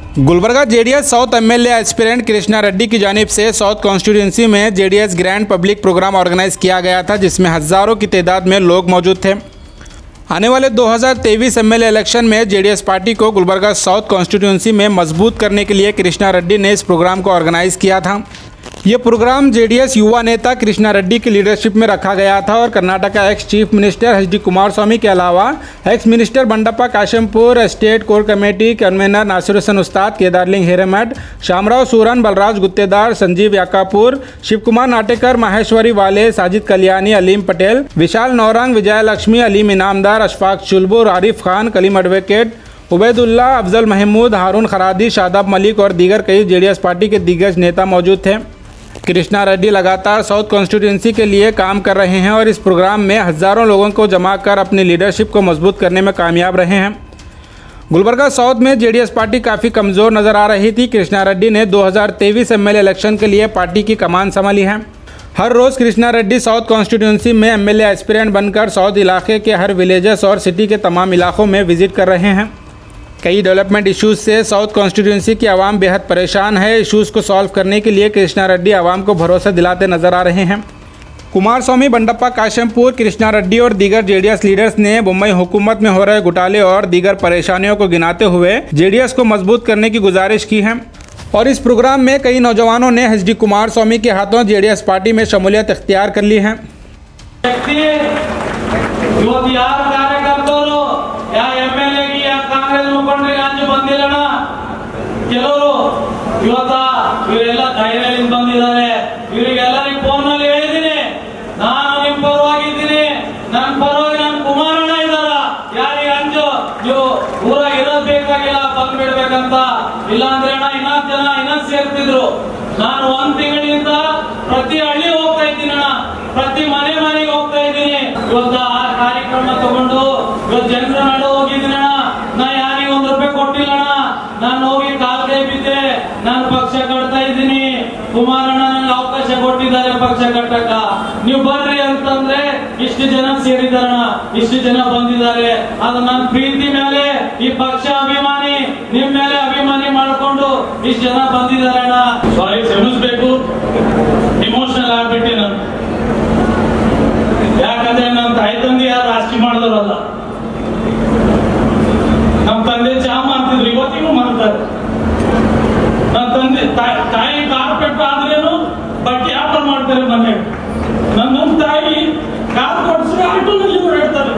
Gulbarga JDS south MLA aspirant Krishna Reddy की जानिब से साउथ कॉन्स्टिट्यूंसी में JDS grand public programme organise किया गया था जिसमें हज़ारों की तादाद में लोग मौजूद थे आने वाले 2023 एमएलए इलेक्शन में जेडीएस पार्टी को गुलबर्गा साउथ कॉन्स्टिट्यूंसी में मजबूत करने के लिए कृष्णा रेड्डी ने इस प्रोग्राम को ऑर्गेनाइज किया था ये प्रोग्राम जेडीएस युवा नेता कृष्णा रेड्डी की लीडरशिप में रखा गया था और कर्नाटक का ex chief minister H D Kumaraswamy के अलावा ex minister Bandeppa Kashempur state core committee convener Nasir Hussain Ustad Kedarling Hiremath Shamrao सूरन बलराज गुत्तेदार संजीव याकापुर शिव कुमार नाटेकर माहेश्वरी वाले साजिद कल्याणी अलीम पटेल विशाल नौरंग विजय लक्ष्मी अलीम इनामदार अशफाक चुलबुर आरिफ खान कलीम एडवोकेट उबैदुल्ला अफजल महमूद हारून खरादी शादाब मलिक और दीगर कई जेडीएस पार्टी के दिग्गज नेता मौजूद थे कृष्णा रेड्डी लगातार साउथ कॉन्स्टिट्यूंसी के लिए काम कर रहे हैं और इस प्रोग्राम में हज़ारों लोगों को जमा कर अपनी लीडरशिप को मजबूत करने में कामयाब रहे हैं गुलबर्गा साउथ में जेडीएस पार्टी काफ़ी कमज़ोर नज़र आ रही थी कृष्णा रेड्डी ने 2023 एमएलए इलेक्शन के लिए पार्टी की कमान संभाली है हर रोज़ कृष्णा रेड्डी साउथ कॉन्स्टिट्यूंसी में एमएलए एस्पिरेंट बनकर साउथ इलाके के हर विलेजेस और सिटी के तमाम इलाकों में विजिट कर रहे हैं कई डेवलपमेंट इश्यूज से साउथ कॉन्स्टिट्यूंसी की आवाम बेहद परेशान है इश्यूज को सॉल्व करने के लिए कृष्णा रेड्डी आवाम को भरोसा दिलाते नजर आ रहे हैं कुमार स्वामी बंडप्पा काशमपुर कृष्णा रेड्डी और दीगर जेडीएस लीडर्स ने मुंबई हुकूमत में हो रहे घोटाले और दीगर परेशानियों को गिनाते हुए जेडीएस को मजबूत करने की गुजारिश की है और इस प्रोग्राम में कई नौजवानों ने एच डी कुमार स्वामी के हाथों जेडीएस पार्टी में शमूलियत इख्तियार कर ली है ವ್ಯಕ್ತಿ ಇವತ್ತು ಯಾರು ಕಾರ್ಯಕರ್ತರು ಯಾ ಎಂ ಎಲ್ ಎಗೆ ಯಾ ಕಾಂಗ್ರೆಸ್ ಮುಖಂಡರಿಗೆ ಅಂಜು ಬಂದಿಲ್ಲಣ ಕೆಲವರು ಇವತ್ತ ಇವರೆಲ್ಲ ಧೈರ್ಯದಿಂದ ಬಂದಿದ್ದಾರೆ ಇವರಿಗೆಲ್ಲರಿಗೆ ಫೋನ್ ನಲ್ಲಿ ಹೇಳಿದ್ದೀನಿ ನಾನು ನಿಮ್ ಪರವಾಗಿದ್ದೀನಿ ನನ್ನ ಪರವಾಗಿ ನನ್ನ ಕುಮಾರಣ್ಣ ಇದ್ದಾರ ಯಾರಿಗೆ ಅಂಜು ನೀವು ಊರ ಇರೋದ್ ಬೇಕಾಗಿಲ್ಲ ಬಂದ್ಬಿಡ್ಬೇಕಂತ ಇಲ್ಲ ಅಂದ್ರೆ ಅಣ್ಣ ಇನ್ನೊಂದ್ ಜನ ಇನ್ನೊಂದ್ ಸೇರ್ತಿದ್ರು ನಾನು ಒಂದ್ ತಿಂಗಳಿಂದ ಪ್ರತಿ ಹಳ್ಳಿ ಹೋಗ್ತಾ ಇದ್ದೀನಿ ಅಣ್ಣ ಪ್ರತಿ ಮನೆ ಮನೆಗೆ ಹೋಗ್ತಾ ಇದ್ದೀನಿ ಇವತ್ತು ಆ ಕಾರ್ಯಕ್ರಮ ತಗೊಂಡು ಇವತ್ತು ಜನರ ನಡು ಹೋಗಿದ್ದೀನಿ ಅಣ್ಣ ನಾ ಯಾರಿಗೆ ಒಂದ್ ರೂಪಾಯಿ ಕೊಟ್ಟಿಲ್ಲ ಅಣ್ಣ ನಾನು ಹೋಗಿ ಕಾಲ್ ಕೈ ಬಿದ್ದೆ ನಾನು ಪಕ್ಷ ಕಟ್ತಾ ಇದ್ದೀನಿ ಕುಮಾರಣ್ಣ ನನಗೆ ಅವಕಾಶ ಕೊಟ್ಟಿದ್ದಾರೆ ಪಕ್ಷ ಕಟ್ಟಕ್ಕ ನೀವು ಬರ್ರಿ ಅಂತಂದ್ರೆ ಇಷ್ಟು ಜನ ಸೇರಿದಾರಣ ಇಷ್ಟು ಜನ ಬಂದಿದ್ದಾರೆ ಅದು ನನ್ನ ಪ್ರೀತಿ ಮೇಲೆ ಈ ಪಕ್ಷ ಅಭಿಮಾನಿ ನಿಮ್ ಮೇಲೆ ಅಭಿಮಾನಿ ಮಾಡ್ಕೊಂಡು ಇಷ್ಟು ಜನ ಬಂದಿದ್ದಾರಣ್ಣ ಸಾರಿ ಕ್ಷಮಿಸ್ಬೇಕು ಇಮೋಷನಲ್ ಆಗ್ಬಿಟ್ಟೆ ನಾನು ಯಾಕಂದ್ರೆ ನನ್ನ ತಾಯಿ ತಂದೆ ಯಾರು ರಾಜಕೀಯ ಮಾಡಿದವರಲ್ಲ ನಮ್ಮ ತಂದೆ ಚಹಾ ಮಾಡ್ತಿದ್ರು ಇವತ್ತಿಗೂ ಮಾಡ್ತಾರೆ ನನ್ನ ತಂದೆ ತಾಯಿ- ತಾಯಿ ಕಾರ್ಪೆಟ್ ಆದ್ರೇನು ಬಟ್ಟೆ ವ್ಯಾಪಾರ ಮಾಡ್ತಾರೆ ಮನೆ ನನ್ನ ತಾಯಿ ಕಾರ್ ಕೊಡ್ಸ್ರೆ ಆಟೋನಲ್ಲಿ ಓಡಾಡ್ತಾರೆ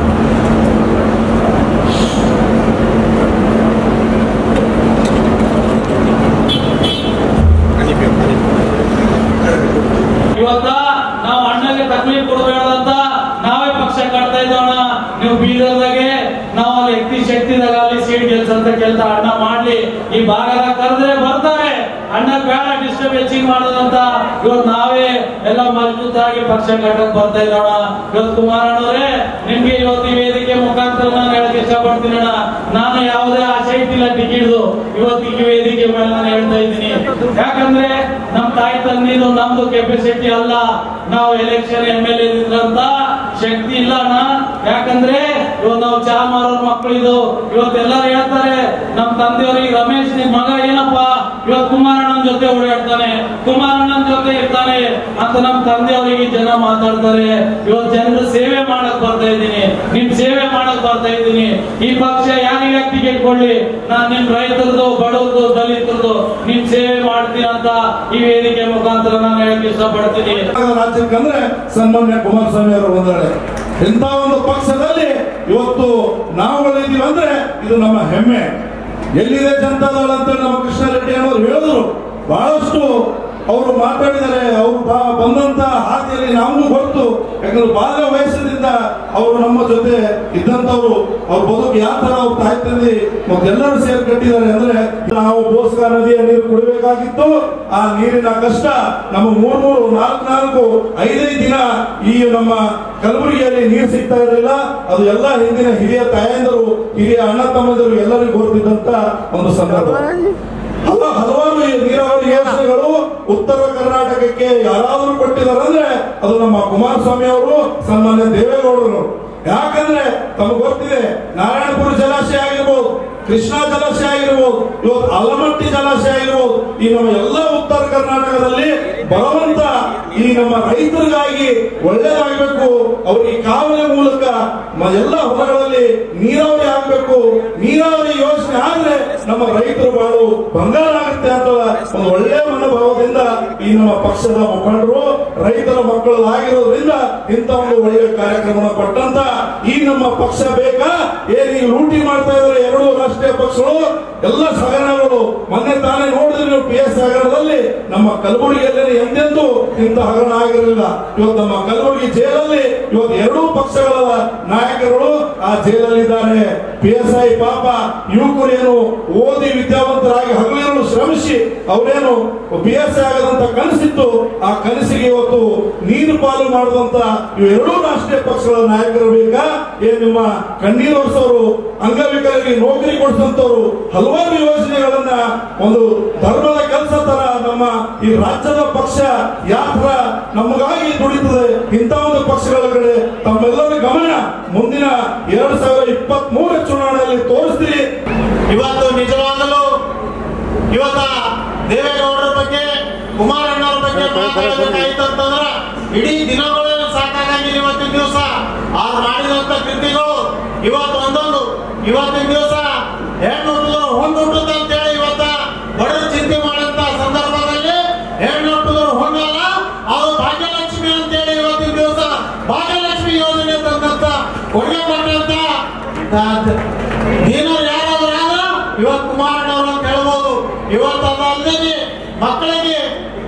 ಇವತ್ತ ನಾವು ಅಣ್ಣಗೆ ತಕ್ಲೀಫ್ ಕೊಡಬೇಡದಂತ ನಾವೇ ಪಕ್ಷ ಕಟ್ತಾ ಇದ್ದೋಣ ನೀವು ಬೀದರ್ದಾಗೆ ನಾವು ಅಲ್ಲಿ ಎಕ್ತಿ ಶಕ್ತಿದಾಗ ಅಲ್ಲಿ ಸೀಟ್ ಗೆಲ್ಸಂತ ಕೆಲಸ ಅಣ್ಣ ಮಾಡ್ಲಿ ಈ ಭಾಗದಾಗ ಕರೆದ್ರೆ ಬರ್ತಾರೆ ಅಣ್ಣ ಬೇಡ ಡಿಸ್ಟರ್ಬ್ ಹೆಚ್ಚಿಗೆ ಮಾಡೋದಂತ ಇವತ್ತು ನಾವೇ ಎಲ್ಲ ಮಜಬೂತಾಗಿ ಪಕ್ಷ ಕಟ್ಟಕ್ ಬರ್ತಾ ಇದ್ದೋಣ ಇವತ್ತು ಕುಮಾರಣ್ಣವ್ರೆ ನಿಮ್ಗೆ ಇವತ್ತು ಈ ವೇದಿಕೆ ಮುಖಾಂತರ ನಾನು ಹೇಳಕ್ ಇಷ್ಟಪಡ್ತೀನಿ ಅಣ್ಣ ನಾನು ಯಾವುದೇ ಆಸೆ ಇಟ್ಟಿಲ್ಲ ಟಿಕೆಟ್ದು ಇವತ್ತು ಈ ವೇದಿಕೆ ಮೇಲೆ ನಾನು ಹೇಳ್ತಾ ಇದ್ದೀನಿ ಯಾಕಂದ್ರೆ ನಮ್ ತಾಯಿ ತಂದಿದ್ದು ನಮ್ದು ಕೆಪಾಸಿಟಿ ಅಲ್ಲ ನಾವು ಎಲೆಕ್ಷನ್ ಎಂ ಎಲ್ ಇದ್ರಂತ ಶಕ್ತಿ ಇಲ್ಲ ಅಣ್ಣ ಯಾಕಂದ್ರೆ ಇವತ್ತು ನಾವು ಚಾ ಮಾರೋರ್ ಮಕ್ಕಳು ಇದು ಇವತ್ತೆಲ್ಲರೂ ಹೇಳ್ತಾರೆ ನಮ್ ತಂದೆಯವರಿಗೆ ರಮೇಶ್ ನಿಮ್ ಮಗ ಏನಪ್ಪ ಇವತ್ತು ಕುಮಾರಣ್ಣನ ಜೊತೆ ಓಡಾಡ್ತಾನೆ ಕುಮಾರಣ್ಣನ ಜೊತೆ ಇರ್ತಾನೆ ಅಂತ ನಮ್ ತಂದೆಯವರಿಗೆ ಜನ ಮಾತಾಡ್ತಾರೆ ಇವತ್ತು ಜನರ ಸೇವೆ ಮಾಡಕ್ ಬರ್ತಾ ಇದ್ದೀನಿ ನಿಮ್ ಸೇವೆ ಮಾಡಕ್ ಬರ್ತಾ ಇದ್ದೀನಿ ಈ ಪಕ್ಷ ಯಾರಿಗೆ ಟಿಕೆಟ್ ಕೊಡ್ಲಿ ನಾನ್ ನಿಮ್ ರೈತರದು ಬಡವರದು ದಲಿತರದು ನಿಮ್ ಸೇವೆ ಮಾಡ್ತೀನಿ ಅಂತ ಈ ವೇದಿಕೆ ಮುಖಾಂತರ ನಾನು ಹೇಳಕ್ ಇಷ್ಟಪಡ್ತೀನಿ ರಾಜ್ಯಕ್ಕೆ ಅಂದ್ರೆ ಸನ್ಮಾನ್ಯ ಕುಮಾರಸ್ವಾಮಿ ಅವರು ಒಂದೆಡೆ ಇಂಥ ಒಂದು ಪಕ್ಷದಲ್ಲಿ ಇವತ್ತು ನಾವು ಇದ್ದೀವಿ ಅಂದ್ರೆ ಇದು ನಮ್ಮ ಹೆಮ್ಮೆ ಎಲ್ಲಿದೆ ಜನತಾದಳ ಅಂತ ನಮ್ಮ ಕೃಷ್ಣ ರೆಡ್ಡಿ ಅವರು ಹೇಳಿದ್ರು ಬಹಳಷ್ಟು ಅವರು ಮಾತಾಡಿದ್ದಾರೆ ಅವರು ಬಾ- ಬಂದಂತ ಹಾದಿಯಲ್ಲಿ ನಮಗೂ ಗೊತ್ತು ಯಾಕಂದ್ರೆ ಬಾಲ್ಯ ವಯಸ್ಸಿನಿಂದ ಅವರು ನಮ್ಮ ಜೊತೆ ಇದ್ದಂತವ್ರು ಅವ್ರ ಬದುಕು ಯಾವ ತರ ಅವ್ರ ತಾಯಿ ತಂದೆ ಮತ್ತೆಲ್ಲರೂ ಸೇರಿ ಕಟ್ಟಿದ್ದಾರೆ ಅಂದ್ರೆ ನಾವು ಬೋಸ್ಗ ನದಿಯ ನೀರು ಕುಡಿಬೇಕಾಗಿತ್ತು ಆ ನೀರಿನ ಕಷ್ಟ ನಮ್ಮ ಮೂರ್ ಮೂರು ನಾಲ್ಕು ನಾಲ್ಕು ಐದೈದು ದಿನ ಈ ನಮ್ಮ ಕಲಬುರಗಿಯಲ್ಲಿ ನೀರು ಸಿಗ್ತಾ ಇರಲಿಲ್ಲ ಅದು ಎಲ್ಲ ಹಿಂದಿನ ಹಿರಿಯ ತಾಯಂದರು ಹಿರಿಯ ಅಣ್ಣ ತಮ್ಮಂದರು ಎಲ್ಲರಿಗೂ ಗೊತ್ತಿದ್ದಂತ ಒಂದು ಸಂದರ್ಭ ಹಲ ಹಲವಾರು ಈ ನೀರಾವರಿ ಯೋಜನೆಗಳು ಉತ್ತರ ಕರ್ನಾಟಕಕ್ಕೆ ಯಾರಾದರೂ ಕೊಟ್ಟಿದ್ದಾರೆ ಅಂದ್ರೆ ಅದು ನಮ್ಮ ಕುಮಾರಸ್ವಾಮಿ ಅವರು ಸನ್ಮಾನ್ಯ ದೇವೇಗೌಡರು ಯಾಕಂದ್ರೆ ತಮಗೆ ಗೊತ್ತಿದೆ ನಾರಾಯಣಪುರ ಜಲಾಶಯ ಆಗಿರ್ಬೋದು ಕೃಷ್ಣಾ ಜಲಾಶಯ ಆಗಿರ್ಬೋದು ಇವತ್ತು ಆಲಮಟ್ಟಿ ಜಲಾಶಯ ಆಗಿರ್ಬೋದು ಈ ನಮ್ಮ ಎಲ್ಲ ಉತ್ತರ ಕರ್ನಾಟಕದಲ್ಲಿ ಬರುವಂತ ಈ ನಮ್ಮ ರೈತರಿಗಾಗಿ ಒಳ್ಳೇದಾಗಬೇಕು ಅವ್ರಿಗೆ ಕಾವಲಿ ಮೂಲಕ ಮ- ಎಲ್ಲ ಹೊಲಗಳಲ್ಲಿ ನೀರಾವರಿ ಆಗ್ಬೇಕು ನೀರಾವರಿ ಯೋಜನೆ ಆದ್ರೆ ನಮ್ಮ ರೈತರು ಬಾಳು ಬಂಗಾರ ಆಗುತ್ತೆ ಅಂತ ಒಂದು ಒಳ್ಳೆ ಮನೋಭಾವದಿಂದ ಈ ನಮ್ಮ ಪಕ್ಷದ ಮುಖಂಡರು ರೈತರ ಮಕ್ಕಳಾಗಿರೋದ್ರಿಂದ ಇಂಥ ಒಂದು ಒಳ್ಳೆಯ ಕಾರ್ಯಕ್ರಮ ಕೊಟ್ಟಂತ ಈ ನಮ್ಮ ಪಕ್ಷ ಬೇಕಾ ಏನ್ ಈಗ ಲೂಟಿ ಮಾಡ್ತಾ ಇದ್ದಾರೆ ಎರಡು ರಾಷ್ಟ್ರೀಯ ಪಕ್ಷಗಳು ಎಲ್ಲ ಸಗರಣಗಳು ಮೊನ್ನೆ ತಾನೇ ನೋಡಿದ್ರೆ ನೀವು ಪಿ ಎಸ್ ಹಗರಣದಲ್ಲಿ ನಮ್ಮ ಕಲಬುರಗಿಯಲ್ಲಿ ಎಂದೆಂದೂ ಇಂಥ ಹಗರಣ ಆಗಿರಲಿಲ್ಲ ಇವತ್ತು ನಮ್ಮ ಕಲಬುರಗಿ ಜೈಲಲ್ಲಿ ಇವತ್ತು ಎರಡೂ ಪಕ್ಷಗಳ ನಾಯಕರುಗಳು ಆ ಜೈಲಲ್ಲಿದ್ದಾರೆ ಪಿ ಎಸ್ ಐ ಪಾಪ ಯುವಕರೇನು ಓದಿ ವಿದ್ಯಾವಂತರಾಗಿ ಹಗಲಿರಲು ಶ್ರಮಿಸಿ ಅವರೇನು ಪಿ ಎಸ್ ಐ ಆಗದಂತ ಕನಸಿತ್ತು ಆ ಕನಸಿಗೆ ಇವತ್ತು ನೀರು ಪಾಲು ಮಾಡಿದಂತ ಇವು ಎರಡೂ ರಾಷ್ಟ್ರೀಯ ಪಕ್ಷಗಳ ನಾಯಕರು ಬೇಕಾ ಏನ್ ನಿಮ್ಮ ಕಣ್ಣೀರು ಒರೆಸೋರು ಅಂಗವಿಕಲರಿಗೆ ನೌಕರಿ ಕೊಡಿಸಂತವ್ರು ಹಲವಾರು ಯೋಜನೆಗಳನ್ನ ಒಂದು ಧರ್ಮದ ಕೆಲಸ ತರ ನಮ್ಮ ಈ ರಾಜ್ಯದ ಪಕ್ಷ ಯಾತ್ರ ನಮಗಾಗಿ ದುಡಿತದೆ ಇಂಥ ಒಂದು ಪಕ್ಷಗಳ ಕಡೆ ತಮ್ಮೆಲ್ಲರ ಗಮನ ಮುಂದಿನ ಎರಡ್ ಸಾವಿರದ ಇಪ್ಪತ್ತ್ ಮೂರ ಚುನಾವಣೆಯಲ್ಲಿ ತೋರಿಸ್ತೀರಿ ಇವತ್ತು ನಿಜವಾಗಲೂ ಇವತ್ತ ದೇವೇಗೌಡರ ಬಗ್ಗೆ ಕುಮಾರಣ್ಣವ್ರ ಬಗ್ಗೆ ಮಾತಾಡಬೇಕಾಯ್ತು ಅಂತಂದ್ರ ಇಡೀ ದಿನಗಳೇನು ಸಾಕಾಗಂಗಿಲ್ಲ ಇವತ್ತಿನ ದಿವಸ ಅವ್ರು ಮಾಡಿದಂತ ಕೃತಿಗಳು ಇವತ್ತು ಒಂದೊಂದು ಇವತ್ತಿನ ದಿವಸ ಹೆಣ್ಣು ಹುಟ್ಟಿದ್ರು ಹೊಂದು ಹುಟ್ಟುತ್ತೆ ಅಂತೇಳಿ ಇವತ್ತ ಬಡವರು ಚಿಂತೆ ಮಾಡಂತ ಸಂದರ್ಭದಲ್ಲಿ ಹೆಣ್ಣು ಹುಟ್ಟಿದ್ರು ಹೊಂದಲ್ಲ ಅದು ಭಾಗ್ಯಲಕ್ಷ್ಮಿ ಅಂತೇಳಿ ಇವತ್ತಿನ ದಿವಸ ಭಾಗ್ಯಲಕ್ಷ್ಮಿ ಯೋಜನೆ ತಂದಂತ ಕೊಡುಗೆ ಕೊಟ್ಟಂತ ನೀನು ಯಾರಾದ್ರೂ ಆದ್ರ ಇವತ್ತು ಕುಮಾರಣ್ಣವ್ರು ಅಂತ ಹೇಳ್ಬೋದು ಇವತ್ತು ಅದಲ್ಲದೆ ಮಕ್ಕಳಿಗೆ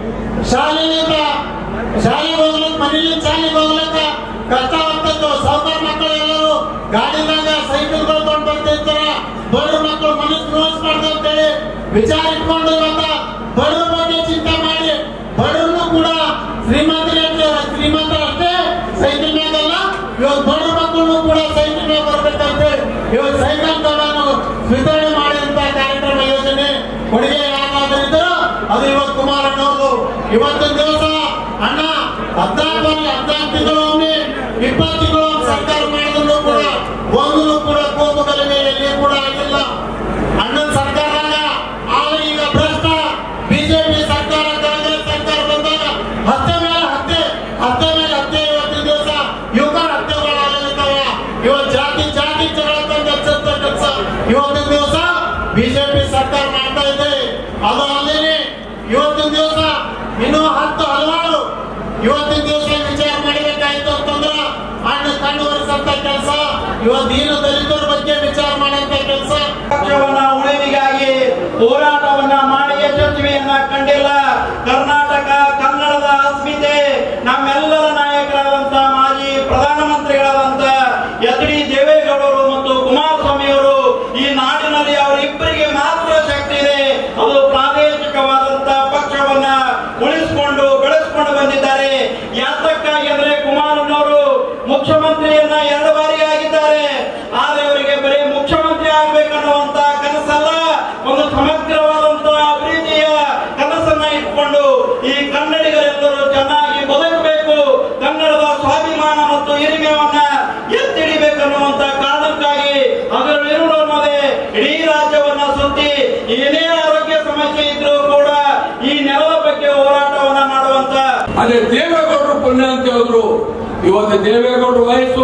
ಶಾಲೆಯಿಂದ ಶಾಲೆಗೆ ಹೋಗ್ಲಿಕ್ಕೆ ಮನೇಲಿ ಶಾಲೆಗೆ ಹೋಗ್ಲಿಕ್ಕೆ ಕಷ್ಟ ಆಗ್ತದ್ದು ಸಾವುಕಾರ ಮಕ್ಕಳು ಎಲ್ಲರೂ ಗಾಡಿದಾಗ ಸೈಕಲ್ಗಳು ಕೊಂಡು ಬರ್ತಿರ್ತಾರ ಬಡವ್ರ ಮಕ್ಕಳು ಮನಸ್ಸು ನೋಯಿಸ್ಬಾರ್ದು ಅಂತೇಳಿ ವಿಚಾರ ಇಟ್ಕೊಂಡು ಇವತ್ತ ಬಡವ್ರ ಬಗ್ಗೆ ಚಿಂತೆ ಮಾಡಿ ಬಡವ್ರನ್ನು ಕೂಡ ಶ್ರೀಮಂತರಿಗೆ ಶ್ರೀಮಂತರ ಅಷ್ಟೇ ಸೈಕಲ್ ಮೇಗಲ್ಲ ಇವತ್ತು ಬಡವ್ರ ಮಕ್ಕಳು ಕೂಡ ಸೈಕಲ್ ಮೇಲೆ ಬರ್ಬೇಕಂತೇಳಿ ಇವತ್ತು ಸೈಕಲ್ ಕಾರ್ಡನ್ನು ವಿತರಣೆ ಮಾಡಿದಂತ ಕಾರ್ಯಕ್ರಮ ಯೋಜನೆ ಕೊಡುಗೆ ಯಾರಾದ್ರೂ ಇದ್ರು ಅದು ಇವತ್ತು ಕುಮಾರಣ್ಣವ್ರದು ಇವತ್ತಿನ ದಿವಸ ಅಣ್ಣ ಹದಿನಾಲ್ಕು ಹದಿನಾಲ್ಕು ತಿಂಗಳು ಒಮ್ಮೆ ಇಪ್ಪತ್ತು ತಿಂಗಳು ಒಮ್ಮೆ ಸರ್ಕಾರ ಮಾಡಿದ್ರು ಕೂಡ ಒಂದು ಕೂಡ ಕೋಪು ಗಲಭೆ ಎಲ್ಲಿ ಕೂಡ ಆಗಿಲ್ಲ ಅಣ್ಣನ ಸರ್ಕಾರದಾಗ ಆಗ ಈಗ ಭ್ರಷ್ಟ ಬಿಜೆಪಿ ಸರ್ಕಾರ ಕಾಂಗ್ರೆಸ್ ಸರ್ಕಾರ ಬಂದಾಗ ಹತ್ಯೆ ಮೇಲೆ ಹತ್ಯೆ ಹತ್ಯೆ ಮೇಲೆ ಹತ್ಯೆ ಇವತ್ತಿನ ದಿವಸ ಯುವಕರ ಹತ್ಯೆಗಳಾಗಲಿದ್ದಾವ ಇವತ್ತು ಜಾತಿ ಜಾತಿ ಜಗಳ ತಂದು ಹಚ್ಚಂತ ಕೆಲಸ ಇವತ್ತಿನ ದಿವಸ ಬಿಜೆಪಿ ಸರ್ಕಾರ ಮಾಡ್ತಾ ಇದೆ ಅದು ಅಲ್ಲದೆ ಇವತ್ತಿನ ದಿವಸ ಇನ್ನೂ ಹತ್ತು ಹಲವಾರು ಇವತ್ತಿನ ದಿವಸ ವಿಚಾರ ಮಾಡಬೇಕಾಯ್ತು ಅಂತಂದ್ರ ಅಣ್ಣ ಕಣ್ಣು ಒರೆಸಂತ ಕೆಲಸ ಇವತ್ತು ದೀನ ದಲಿತರ ಬಗ್ಗೆ ವಿಚಾರ ಮಾಡಂತ ಕೆಲಸ ಪಕ್ಷವನ್ನ ಉಳಿವಿಗಾಗಿ ಹೋರಾಟವನ್ನ ಮಾಡಿ ಯಶಸ್ವಿಯನ್ನ ಕಂಡಿಲ್ಲ ಕರ್ನಾಟಕ ಕನ್ನಡದ ಅಸ್ಮಿತೆ ನಮ್ಮೆಲ್ಲರ ನಾಯಕರಾದಂತ ಮಾಜಿ ಪ್ರಧಾನಮಂತ್ರಿಗಳಾದಂತ ಎಚ್ ಡಿ ದೇವೇಗೌಡರು ಮತ್ತು ಕುಮಾರಸ್ವಾಮಿ ಅವರು ಈ ನಾಡಿನಲ್ಲಿ ಅವರಿಬ್ಬರಿಗೆ ಮಾತ್ರ ಶಕ್ತಿ ಇದೆ ಅದು ಪ್ರಾದೇಶಿಕವಾದಂತ ಪಕ್ಷವನ್ನ ಉಳಿಸಿಕೊಂಡು ಬೆಳೆಸಿಕೊಂಡು ಬಂದಿದ್ದಾರೆ ಯಾತಕ್ಕಾಗಿ ಅಂದ್ರೆ ಕುಮಾರಣ್ಣವರು ಮುಖ್ಯಮಂತ್ರಿಯನ್ನ ಎರಡು ಬಾರಿ ಆಗಿದ್ದಾರೆ ಆದ್ರೆ ಅವರಿಗೆ ಬರೀ ಮುಖ್ಯಮಂತ್ರಿ ಆಗ್ಬೇಕನ್ನುವಂತ ಕನಸಲ್ಲ ಒಂದು ಸಮಗ್ರವಾದಂತ ಅಭಿವೃದ್ಧಿಯ ಕನಸನ್ನ ಇಟ್ಕೊಂಡು ಈ ಕನ್ನಡಿಗರೆಲ್ಲರೂ ಚೆನ್ನಾಗಿ ಬದುಕಬೇಕು ಕನ್ನಡದ ಸ್ವಾಭಿಮಾನ ಮತ್ತು ಹಿರಿಮೆಯನ್ನ ಎತ್ತಿಡಿಬೇಕನ್ನುವಂತ ಕಾರಣಕ್ಕಾಗಿ ಹಗಲಿರುಳು ಅನ್ನೋದೇ ಇಡೀ ರಾಜ್ಯವನ್ನ ಸುತ್ತಿ ಏನೇ ಆರೋಗ್ಯ ಸಮಸ್ಯೆ ಇದ್ರೂ ಕೂಡ ಈ ನೆಲದ ಬಗ್ಗೆ ಹೋರಾಟವನ್ನ ಮಾಡುವಂತ ಅದೇ ದೇವೇಗೌಡರು ಪುಣ್ಯ ಅಂತ ಹೇಳಿದ್ರು ಇವತ್ತು ದೇವೇಗೌಡರ ವಯಸ್ಸು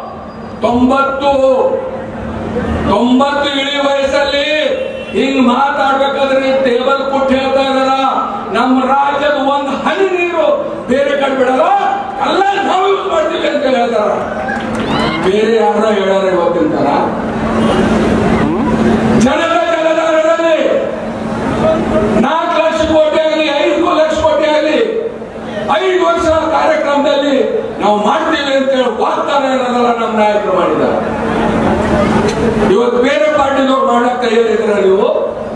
ತೊಂಬತ್ತು ತೊಂಬತ್ತು ಇಳಿ ವಯಸ್ಸಲ್ಲಿ ಹಿಂಗ್ ಮಾತಾಡ್ಬೇಕಾದ್ರೆ ಟೇಬಲ್ ಕೊಟ್ಟು ಹೇಳ್ತಾ ಇದಾರ ನಮ್ಮ ರಾಜ್ಯದ ಒಂದು ಹನಿ ನೀರು ಬೇರೆ ಕಡೆ ಬಿಡಲ್ಲ ಎಲ್ಲ ನಾವು ಯೂಸ್ ಮಾಡ್ತೀವಿ ಅಂತ ಹೇಳ್ತಾರ ಬೇರೆ ಯಾರ ಹೇಳ್ಯಾರ ಇವತ್ತಿನ ತರ ಜನರ ಜಲಧಾರದಲ್ಲಿ ನಾಲ್ಕು ಲಕ್ಷ ಕೋಟಿ ಆಗಲಿ ಐದು ಲಕ್ಷ ಕೋಟಿ ಆಗಲಿ ಐದು ವರ್ಷ ಕಾರ್ಯಕ್ರಮದಲ್ಲಿ ನಾವು ಮಾಡ್ತೀವಿ ಅಂತ ಹೇಳಿ ವಾಗ್ದಾನ ಏನದಲ್ಲ ನಮ್ಮ ನಾಯಕರು ಮಾಡಿದ್ದಾರೆ ಇವತ್ತು ಬೇರೆ ಪಾರ್ಟಿದವ್ರು ಮಾಡಕ್ ತಯಾರಿದ್ರ ನೀವು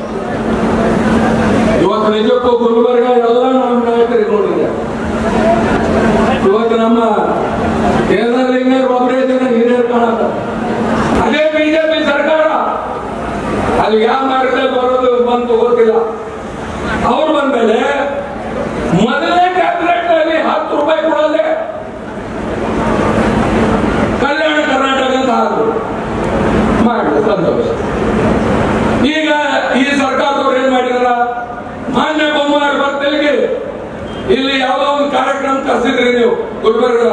ಇವತ್ತು ನಿಜಕ್ಕೂ ಗುಲ್ಬರ್ಗ ಎಲ್ಲ ನಮ್ಮ ನಾಯಕರಿಗೆ ನೋಡಿದೆ ಇವತ್ತು ನಮ್ಮ ಕೇಂದ್ರಲಿಂಗರು ಒಬ್ಬರೇ ಜನ ಹಿರಿಯರು ಕಾಣಲ್ಲ ಅದೇ ಬಿಜೆಪಿ ಸರ್ಕಾರ ಅದು ಯಾವ ಮಾರ್ಗದಲ್ಲಿ ಬರೋದು ಬಂತು ಗೊತ್ತಿಲ್ಲ ಅವ್ರು ಬಂದ್ಮೇಲೆ ಮೊದಲನೇ ಕ್ಯಾಬಿನೆಟ್ ನಲ್ಲಿ ಹತ್ತು ರೂಪಾಯಿ ಕೊಡೋದೆ ಕಲ್ಯಾಣ ಕರ್ನಾಟಕ ಅಂತ ಹಾಕಿದ್ರು ಮಾಡಿ ಸಂತೋಷ ಮಾಡಿದಾರ ಮಾನ್ಯ ಬೊಮ್ಮಾಯಿ ಬರ್ತಲಿಗೆ ಇಲ್ಲಿ ಯಾವುದೋ ಒಂದು ಕಾರ್ಯಕ್ರಮ ಕರೆಸಿದ್ರಿ ನೀವು ಗುಲ್ಬರ್ಗ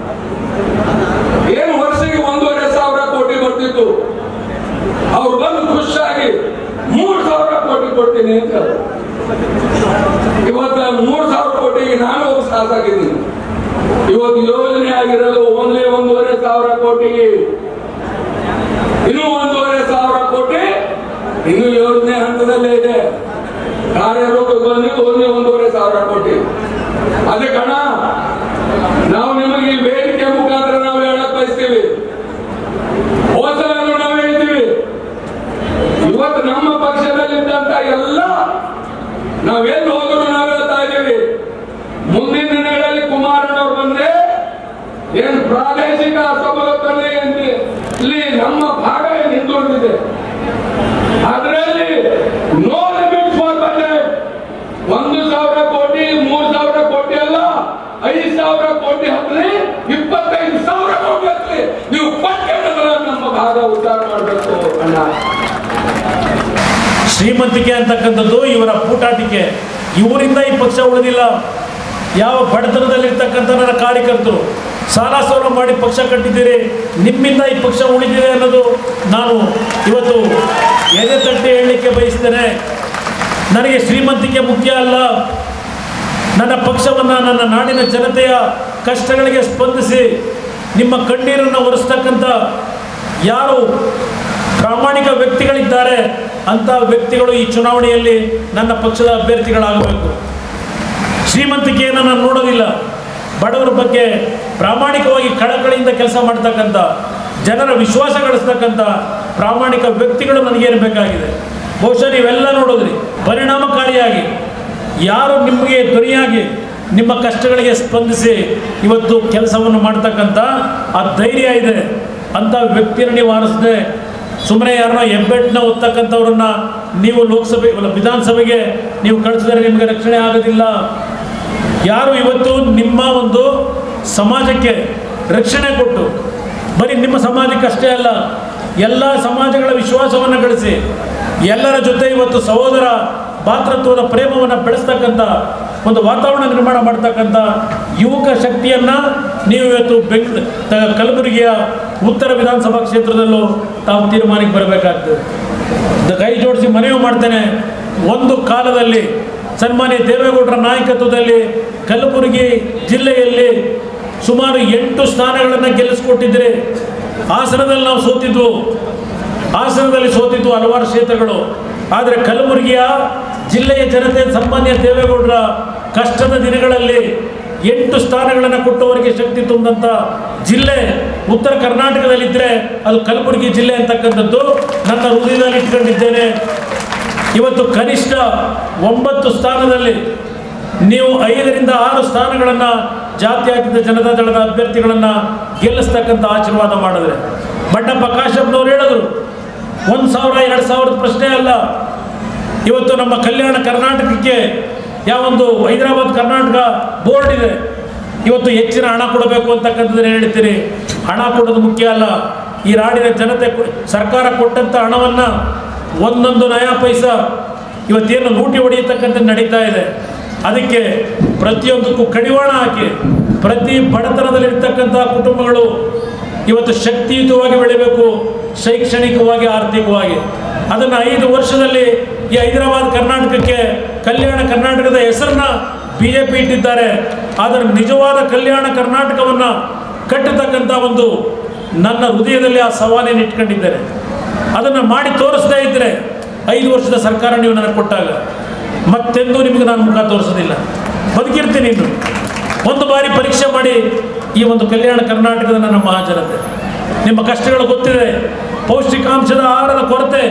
ಏನು ವರ್ಷಕ್ಕೆ ಒಂದೂವರೆ ಸಾವಿರ ಕೋಟಿ ಬರ್ತಿತ್ತು ಅವ್ರು ಬಂದು ಖುಷಿಯಾಗಿ ಮೂರ್ ಸಾವಿರ ಕೋಟಿ ಕೊಡ್ತೀನಿ ಅಂತ ಹೇಳಿದ್ರು. ಇವತ್ತು ಮೂರ್ ಸಾವಿರ ಕೋಟಿಗೆ ನಾನು ಒಬ್ಬ ಸಾಕಾಗಿದ್ದೀನಿ ಇವತ್ತು ಯೋಜನೆ ಆಗಿರೋದು ಓನ್ಲಿ ಒಂದೂವರೆ ಸಾವಿರ ಕೋಟಿಗೆ ಇನ್ನೂ ಒಂದೂವರೆ ಸಾವಿರ ಕೋಟಿ ಇನ್ನು ಯೋಜನೆ ಹಂತದಲ್ಲೇ ಇದೆ ಕಾರ್ಯರೂಪಕ್ಕೆ ಬಂದಿದ್ದು ಒಂದೇ ಒಂದೂವರೆ ಸಾವಿರ ಕೋಟಿ ಅದಕ್ಕೆ ಹಣ ನಾವು ನಿಮಗೆ ಈ ವೇದಿಕೆ ಮುಖಾಂತರ ನಾವು ಹೇಳಕ್ ಬಯಸ್ತೀವಿ ಹೋಸಲನ್ನು ನಾವು ಹೇಳ್ತೀವಿ ಇವತ್ತು ನಮ್ಮ ಪಕ್ಷದಲ್ಲಿದ್ದಂತ ಎಲ್ಲ ನಾವೆಲ್ಲಿ ಹೋದ್ರು ನಾವು ಹೇಳ್ತಾ ಇದ್ದೀವಿ ಮುಂದಿನ ದಿನಗಳಲ್ಲಿ ಕುಮಾರಣ್ಣವ್ರು ಬಂದ್ರೆ ಏನು ಪ್ರಾದೇಶಿಕ ಅಸಮತೋಲನೆ ಇಲ್ಲಿ ನಮ್ಮ ಭಾಗ ಏನು ಹಿಂದುಳಿದಿದೆ ಅದರಲ್ಲಿ ನೋ ಲಿಮಿಟ್ ಫಾರ್ ಬಜೆಟ್ ಒಂದು ಸಾವಿರ ಕೋಟಿ ಮೂರು ಸಾವಿರ ಕೋಟಿ ಅಲ್ಲ ಐದು ಸಾವಿರ ಕೋಟಿ ಹತ್ತಲಿ ಇಪ್ಪತ್ತೈದು ಸಾವಿರ ಕೋಟಿ ಹತ್ತಲಿ ನೀವು ಪಟ್ಟಣಗಳ ನಮ್ಮ ಭಾಗ ಉದ್ಧಾರ ಮಾಡಬೇಕು ಅಣ್ಣ ಶ್ರೀಮಂತಿಕೆ ಅಂತಕ್ಕಂಥದ್ದು ಇವರ ಪೂಟಾಟಿಕೆ ಇವರಿಂದ ಈ ಪಕ್ಷ ಉಳಿದಿಲ್ಲ ಯಾವ ಬಡತನದಲ್ಲಿರ್ತಕ್ಕಂಥ ನನ್ನ ಕಾರ್ಯಕರ್ತರು ಸಾಲ ಸೋಲ ಮಾಡಿ ಪಕ್ಷ ಕಟ್ಟಿದ್ದೀರಿ ನಿಮ್ಮಿಂದ ಈ ಪಕ್ಷ ಉಳಿದಿದೆ ಅನ್ನೋದು ನಾನು ಇವತ್ತು ಎದೆ ತಟ್ಟಿ ಹೇಳಲಿಕ್ಕೆ ಬಯಸ್ತೇನೆ ನನಗೆ ಶ್ರೀಮಂತಿಕೆ ಮುಖ್ಯ ಅಲ್ಲ ನನ್ನ ಪಕ್ಷವನ್ನು ನನ್ನ ನಾಡಿನ ಜನತೆಯ ಕಷ್ಟಗಳಿಗೆ ಸ್ಪಂದಿಸಿ ನಿಮ್ಮ ಕಣ್ಣೀರನ್ನು ಒರೆಸ್ತಕ್ಕಂಥ ಯಾರು ಪ್ರಾಮಾಣಿಕ ವ್ಯಕ್ತಿಗಳಿದ್ದಾರೆ ಅಂಥ ವ್ಯಕ್ತಿಗಳು ಈ ಚುನಾವಣೆಯಲ್ಲಿ ನನ್ನ ಪಕ್ಷದ ಅಭ್ಯರ್ಥಿಗಳಾಗಬೇಕು ಶ್ರೀಮಂತಿಕೆಯನ್ನು ನಾನು ನೋಡೋದಿಲ್ಲ ಬಡವರ ಬಗ್ಗೆ ಪ್ರಾಮಾಣಿಕವಾಗಿ ಕಳಕಳಿಯಿಂದ ಕೆಲಸ ಮಾಡ್ತಕ್ಕಂಥ ಜನರ ವಿಶ್ವಾಸ ಗಳಿಸ್ತಕ್ಕಂಥ ಪ್ರಾಮಾಣಿಕ ವ್ಯಕ್ತಿಗಳು ನನಗೇನು ಬೇಕಾಗಿದೆ ಬಹುಶಃ ನೀವೆಲ್ಲ ನೋಡಿದ್ರಿ ಪರಿಣಾಮಕಾರಿಯಾಗಿ ಯಾರು ನಿಮಗೆ ಧ್ವನಿಯಾಗಿ ನಿಮ್ಮ ಕಷ್ಟಗಳಿಗೆ ಸ್ಪಂದಿಸಿ ಇವತ್ತು ಕೆಲಸವನ್ನು ಮಾಡ್ತಕ್ಕಂಥ ಆ ಧೈರ್ಯ ಇದೆ ಅಂಥ ವ್ಯಕ್ತಿಯನ್ನು ನೀವು ಆರಿಸದೆ ಸುಮ್ಮನೆ ಯಾರನ್ನ ಹೆಬ್ಬೆಟ್ಟನ್ನ ಒತ್ತಕ್ಕಂಥವ್ರನ್ನ ನೀವು ಲೋಕಸಭೆ ಅಲ್ಲ, ವಿಧಾನಸಭೆಗೆ ನೀವು ಕಳಿಸಿದರೆ ನಿಮಗೆ ರಕ್ಷಣೆ ಆಗೋದಿಲ್ಲ ಯಾರು ಇವತ್ತು ನಿಮ್ಮ ಒಂದು ಸಮಾಜಕ್ಕೆ ರಕ್ಷಣೆ ಕೊಟ್ಟು ಬರೀ ನಿಮ್ಮ ಸಮಾಜಕ್ಕೆ ಅಷ್ಟೇ ಅಲ್ಲ ಎಲ್ಲ ಸಮಾಜಗಳ ವಿಶ್ವಾಸವನ್ನು ಗಳಿಸಿ ಎಲ್ಲರ ಜೊತೆ ಇವತ್ತು ಸಹೋದರ ಭಾತೃತ್ವದ ಪ್ರೇಮವನ್ನು ಬೆಳೆಸ್ತಕ್ಕಂಥ ಒಂದು ವಾತಾವರಣ ನಿರ್ಮಾಣ ಮಾಡ್ತಕ್ಕಂಥ ಯುವಕ ಶಕ್ತಿಯನ್ನು ನೀವು ಇವತ್ತು ಬೆಂಗ್ ತ- ಕಲಬುರಗಿಯ ಉತ್ತರ ವಿಧಾನಸಭಾ ಕ್ಷೇತ್ರದಲ್ಲೂ ತಾವು ತೀರ್ಮಾನಕ್ಕೆ ಬರಬೇಕಾಗ್ತದೆ ಇದು ಕೈ ಜೋಡಿಸಿ ಮನವಿ ಮಾಡ್ತೇನೆ ಒಂದು ಕಾಲದಲ್ಲಿ ಸನ್ಮಾನ್ಯ ದೇವೇಗೌಡರ ನಾಯಕತ್ವದಲ್ಲಿ ಕಲಬುರಗಿ ಜಿಲ್ಲೆಯಲ್ಲಿ ಸುಮಾರು ಎಂಟು ಸ್ಥಾನಗಳನ್ನು ಗೆಲ್ಲಿಸ್ಕೊಟ್ಟಿದ್ರೆ ಹಾಸನದಲ್ಲಿ ನಾವು ಸೋತಿದ್ವು ಹಾಸನದಲ್ಲಿ ಸೋತಿದ್ದು ಹಲವಾರು ಕ್ಷೇತ್ರಗಳು ಆದರೆ ಕಲಬುರಗಿಯ ಜಿಲ್ಲೆಯ ಜನತೆ ಸನ್ಮಾನ್ಯ ದೇವೇಗೌಡರ ಕಷ್ಟದ ದಿನಗಳಲ್ಲಿ ಎಂಟು ಸ್ಥಾನಗಳನ್ನು ಕೊಟ್ಟವರಿಗೆ ಶಕ್ತಿ ತುಂಬಿದಂಥ ಜಿಲ್ಲೆ ಉತ್ತರ ಕರ್ನಾಟಕದಲ್ಲಿದ್ದರೆ ಅದು ಕಲಬುರಗಿ ಜಿಲ್ಲೆ ಅಂತಕ್ಕಂಥದ್ದು ನನ್ನ ಹೃದಯದಲ್ಲಿ ಇಟ್ಕೊಂಡಿದ್ದೇನೆ ಇವತ್ತು ಕನಿಷ್ಠ ಒಂಬತ್ತು ಸ್ಥಾನದಲ್ಲಿ ನೀವು ಐದರಿಂದ ಆರು ಸ್ಥಾನಗಳನ್ನು ಜಾತ್ಯತೀತ ಜನತಾ ದಳದ ಅಭ್ಯರ್ಥಿಗಳನ್ನು ಗೆಲ್ಲಿಸ್ತಕ್ಕಂಥ ಆಶೀರ್ವಾದ ಮಾಡಿದ್ರೆ ಬಣ್ಣಪ್ಪ ಕಾಶ್ಯಪ್ನವ್ರು ಹೇಳಿದ್ರು ಒಂದು ಸಾವಿರ ಎರಡು ಸಾವಿರದ ಪ್ರಶ್ನೆ ಅಲ್ಲ ಇವತ್ತು ನಮ್ಮ ಕಲ್ಯಾಣ ಕರ್ನಾಟಕಕ್ಕೆ ಯಾವೊಂದು ಹೈದರಾಬಾದ್ ಕರ್ನಾಟಕ ಬೋರ್ಡ್ ಇದೆ ಇವತ್ತು ಹೆಚ್ಚಿನ ಹಣ ಕೊಡಬೇಕು ಅಂತಕ್ಕಂಥದ್ದನ್ನು ಹೇಳ್ತೀರಿ ಹಣ ಕೊಡೋದು ಮುಖ್ಯ ಅಲ್ಲ ಈ ನಾಡಿನ ಜನತೆ ಕೊ- ಸರ್ಕಾರ ಕೊಟ್ಟಂಥ ಹಣವನ್ನು ಒಂದೊಂದು ನಯಾ ಪೈಸ ಇವತ್ತೇನು ಲೂಟಿ ಹೊಡೆಯತಕ್ಕಂಥ ನಡೀತಾ ಇದೆ ಅದಕ್ಕೆ ಪ್ರತಿಯೊಂದಕ್ಕೂ ಕಡಿವಾಣ ಹಾಕಿ ಪ್ರತಿ ಬಡತನದಲ್ಲಿರ್ತಕ್ಕಂಥ ಕುಟುಂಬಗಳು ಇವತ್ತು ಶಕ್ತಿಯುತವಾಗಿ ಬೆಳಿಬೇಕು ಶೈಕ್ಷಣಿಕವಾಗಿ ಆರ್ಥಿಕವಾಗಿ ಅದನ್ನು ಐದು ವರ್ಷದಲ್ಲಿ ಈ ಹೈದರಾಬಾದ್ ಕರ್ನಾಟಕಕ್ಕೆ ಕಲ್ಯಾಣ ಕರ್ನಾಟಕದ ಹೆಸರನ್ನ ಬಿ ಜೆ ಪಿ ಇಟ್ಟಿದ್ದಾರೆ ಆದರೆ ನಿಜವಾದ ಕಲ್ಯಾಣ ಕರ್ನಾಟಕವನ್ನು ಕಟ್ಟತಕ್ಕಂಥ ಒಂದು ನನ್ನ ಹೃದಯದಲ್ಲಿ ಆ ಸವಾಲನ್ನು ಇಟ್ಕೊಂಡಿದ್ದೇನೆ ಅದನ್ನು ಮಾಡಿ ತೋರಿಸ್ತಾ ಇದ್ದರೆ ಐದು ವರ್ಷದ ಸರ್ಕಾರ ನೀವು ನನಗೆ ಕೊಟ್ಟಾಗ ಮತ್ತೆಂದೂ ನಿಮಗೆ ನಾನು ಮುಖ ತೋರಿಸೋದಿಲ್ಲ ಬದುಕಿರ್ತೀನಿ ಇನ್ನು ಒಂದು ಬಾರಿ ಪರೀಕ್ಷೆ ಮಾಡಿ ಈ ಒಂದು ಕಲ್ಯಾಣ ಕರ್ನಾಟಕದ ನನ್ನ ಮಹಾಜನತೆ ನಿಮ್ಮ ಕಷ್ಟಗಳು ಗೊತ್ತಿದೆ ಪೌಷ್ಟಿಕಾಂಶದ ಆಹಾರದ ಕೊರತೆ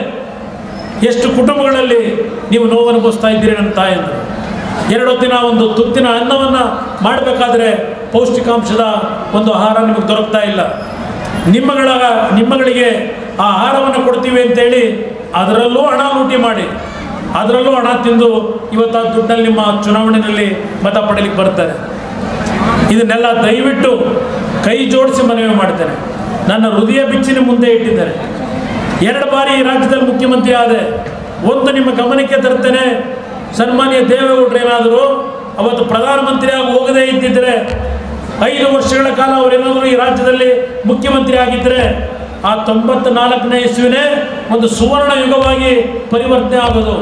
ಎಷ್ಟು ಕುಟುಂಬಗಳಲ್ಲಿ ನೀವು ನೋವು ಅನುಭವಿಸ್ತಾ ಇದ್ದೀರಿ ನನ್ನ ತಾಯಂದರು ಎರಡು ದಿನ ಒಂದು ತುತ್ತಿನ ಅನ್ನವನ್ನು ಮಾಡಬೇಕಾದ್ರೆ ಪೌಷ್ಟಿಕಾಂಶದ ಒಂದು ಆಹಾರ ನಿಮಗೆ ದೊರಕ್ತಾ ಇಲ್ಲ ನಿಮ್ಮಗಳ ನಿಮ್ಮಗಳಿಗೆ ಆ ಆಹಾರವನ್ನು ಕೊಡ್ತೀವಿ ಅಂತೇಳಿ ಅದರಲ್ಲೂ ಹಣ ಲೂಟಿ ಮಾಡಿ ಅದರಲ್ಲೂ ಹಣ ತಿಂದು ಇವತ್ತು ಆ ದುಡ್ಡಲ್ಲಿ ನಿಮ್ಮ ಚುನಾವಣೆಯಲ್ಲಿ ಮತ ಪಡೀಲಿಕ್ಕೆ ಬರ್ತಾರೆ ಇದನ್ನೆಲ್ಲ ದಯವಿಟ್ಟು ಕೈ ಜೋಡಿಸಿ ಮನವಿ ಮಾಡ್ತೇನೆ ನನ್ನ ಹೃದಯ ಬಿಚ್ಚಿನ ಮುಂದೆ ಇಟ್ಟಿದ್ದೇನೆ ಎರಡು ಬಾರಿ ಈ ರಾಜ್ಯದಲ್ಲಿ ಮುಖ್ಯಮಂತ್ರಿ ಆದೆ ಒಂದು ನಿಮ್ಮ ಗಮನಕ್ಕೆ ತರ್ತೇನೆ ಸನ್ಮಾನ್ಯ ದೇವೇಗೌಡರು ಏನಾದರೂ ಅವತ್ತು ಪ್ರಧಾನಮಂತ್ರಿ ಆಗಿ ಹೋಗದೇ ಇದ್ದಿದ್ರೆ ಐದು ವರ್ಷಗಳ ಕಾಲ ಅವರೇನಾದರೂ ಈ ರಾಜ್ಯದಲ್ಲಿ ಮುಖ್ಯಮಂತ್ರಿ ಆಗಿದ್ದರೆ ಆ ತೊಂಬತ್ತ ನಾಲ್ಕನೇ ಇಸ್ವಿನೇ ಒಂದು ಸುವರ್ಣ ಯುಗವಾಗಿ ಪರಿವರ್ತನೆ ಆಗೋದು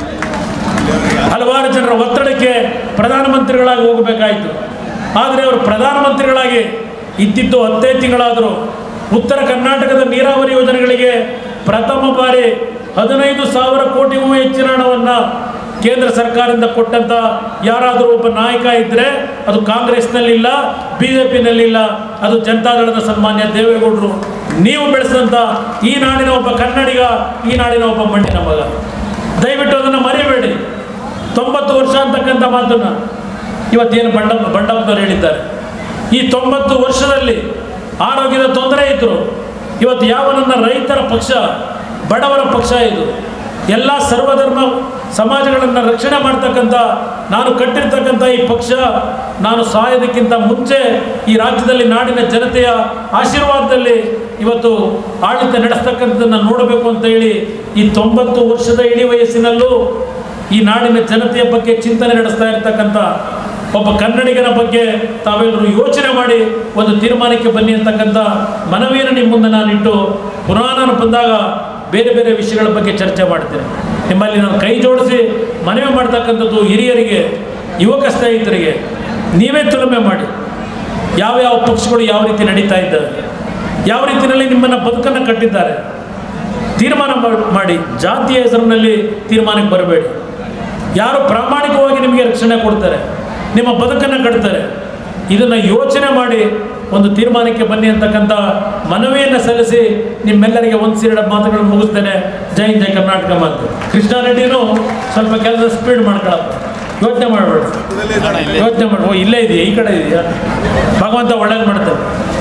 ಹಲವಾರು ಜನರ ಒತ್ತಡಕ್ಕೆ ಪ್ರಧಾನಮಂತ್ರಿಗಳಾಗಿ ಹೋಗಬೇಕಾಯಿತು ಆದರೆ ಅವರು ಪ್ರಧಾನಮಂತ್ರಿಗಳಾಗಿ ಇದ್ದಿದ್ದು ಹತ್ತೇ ತಿಂಗಳಾದರು ಉತ್ತರ ಕರ್ನಾಟಕದ ನೀರಾವರಿ ಯೋಜನೆಗಳಿಗೆ ಪ್ರಥಮ ಬಾರಿ ಹದಿನೈದು ಸಾವಿರ ಕೋಟಿಗೂ ಹೆಚ್ಚಿನ ಹಣವನ್ನು ಕೇಂದ್ರ ಸರ್ಕಾರದಿಂದ ಕೊಟ್ಟಂತ ಯಾರಾದರೂ ಒಬ್ಬ ನಾಯಕ ಇದ್ದರೆ ಅದು ಕಾಂಗ್ರೆಸ್ನಲ್ಲಿಲ್ಲ ಬಿ ಜೆ ಪಿನಲ್ಲಿಲ್ಲ ಅದು ಜನತಾದಳದ ಸನ್ಮಾನ್ಯ ದೇವೇಗೌಡರು ನೀವು ಬೆಳೆಸಿದಂಥ ಈ ನಾಡಿನ ಒಬ್ಬ ಕನ್ನಡಿಗ ಈ ನಾಡಿನ ಒಬ್ಬ ಮಣ್ಣಿನ ಮಗ ದಯವಿಟ್ಟು ಅದನ್ನು ಮರಿಬೇಡಿ ತೊಂಬತ್ತು ವರ್ಷ ಅಂತಕ್ಕಂಥ ಮಾತನ್ನು ಇವತ್ತೇನು ಬಂಡ ಬಂಡಪ್ಪನವರು ಹೇಳಿದ್ದಾರೆ ಈ ತೊಂಬತ್ತು ವರ್ಷದಲ್ಲಿ ಆರೋಗ್ಯದ ತೊಂದರೆ ಇದ್ದರು ಇವತ್ತು ಯಾವ ನನ್ನ ರೈತರ ಪಕ್ಷ ಬಡವರ ಪಕ್ಷ ಇದು ಎಲ್ಲ ಸರ್ವಧರ್ಮ ಸಮಾಜಗಳನ್ನು ರಕ್ಷಣೆ ಮಾಡ್ತಕ್ಕಂಥ ನಾನು ಕಟ್ಟಿರ್ತಕ್ಕಂಥ ಈ ಪಕ್ಷ ನಾನು ಸಾಯೋದಕ್ಕಿಂತ ಮುಂಚೆ ಈ ರಾಜ್ಯದಲ್ಲಿ ನಾಡಿನ ಜನತೆಯ ಆಶೀರ್ವಾದದಲ್ಲಿ ಇವತ್ತು ಆಡಳಿತ ನಡೆಸ್ತಕ್ಕಂಥದ್ದನ್ನು ನೋಡಬೇಕು ಅಂತ ಹೇಳಿ ಈ ತೊಂಬತ್ತು ವರ್ಷದ ಇಡೀ ವಯಸ್ಸಿನಲ್ಲೂ ಈ ನಾಡಿನ ಜನತೆಯ ಬಗ್ಗೆ ಚಿಂತನೆ ನಡೆಸ್ತಾ ಇರ್ತಕ್ಕಂಥ ಒಬ್ಬ ಕನ್ನಡಿಗನ ಬಗ್ಗೆ ತಾವೆಲ್ಲರೂ ಯೋಚನೆ ಮಾಡಿ ಒಂದು ತೀರ್ಮಾನಕ್ಕೆ ಬನ್ನಿ ಅಂತಕ್ಕಂಥ ಮನವಿಯನ್ನು ನಿಮ್ಮ ಮುಂದೆ ನಾನಿಟ್ಟು ಪುನಃ ನಾನು ಬಂದಾಗ ಬೇರೆ ಬೇರೆ ವಿಷಯಗಳ ಬಗ್ಗೆ ಚರ್ಚೆ ಮಾಡ್ತೇನೆ ನಿಮ್ಮಲ್ಲಿ ನಾನು ಕೈ ಜೋಡಿಸಿ ಮನವಿ ಮಾಡ್ತಕ್ಕಂಥದ್ದು ಹಿರಿಯರಿಗೆ ಯುವಕ ಸ್ನೇಹಿತರಿಗೆ ನೀವೇ ತುಲಮೆ ಮಾಡಿ ಯಾವ ಯಾವ ಪಕ್ಷಗಳು ಯಾವ ರೀತಿ ನಡೀತಾ ಇದ್ದಾವೆ ಯಾವ ರೀತಿಯಲ್ಲಿ ನಿಮ್ಮನ್ನು ಬದುಕನ್ನು ಕಟ್ಟಿದ್ದಾರೆ ತೀರ್ಮಾನ ಮಾಡ್- ಮಾಡಿ ಜಾತಿಯ ಹೆಸರಿನಲ್ಲಿ ತೀರ್ಮಾನಕ್ಕೆ ಬರಬೇಡಿ ಯಾರು ಪ್ರಾಮಾಣಿಕವಾಗಿ ನಿಮಗೆ ರಕ್ಷಣೆ ಕೊಡ್ತಾರೆ ನಿಮ್ಮ ಬದುಕನ್ನು ಕಟ್ತಾರೆ ಇದನ್ನು ಯೋಚನೆ ಮಾಡಿ ಒಂದು ತೀರ್ಮಾನಕ್ಕೆ ಬನ್ನಿ ಅಂತಕ್ಕಂಥ ಮನವಿಯನ್ನು ಸಲ್ಲಿಸಿ ನಿಮ್ಮೆಲ್ಲರಿಗೆ ಒಂದು ಸೇರಿದ ಮಾತುಗಳನ್ನು ಮುಗಿಸ್ತೇನೆ ಜೈ ಹಿಂದ್, ಜೈ ಕರ್ನಾಟಕ ಮಾತು ಕೃಷ್ಣಾರೆಡ್ಡಿನೂ ಸ್ವಲ್ಪ ಕೆಲಸ ಸ್ಪೀಡ್ ಮಾಡ್ಕೊಳಪ್ಪ ಯೋಚನೆ ಮಾಡಬೇಡ ಯೋಚನೆ ಮಾಡಿ ಓ ಇಲ್ಲೇ ಇದೆಯಾ ಈ ಕಡೆ ಇದೆಯಾ ಭಗವಂತ ಒಳ್ಳೇದು ಮಾಡ್ತಾರೆ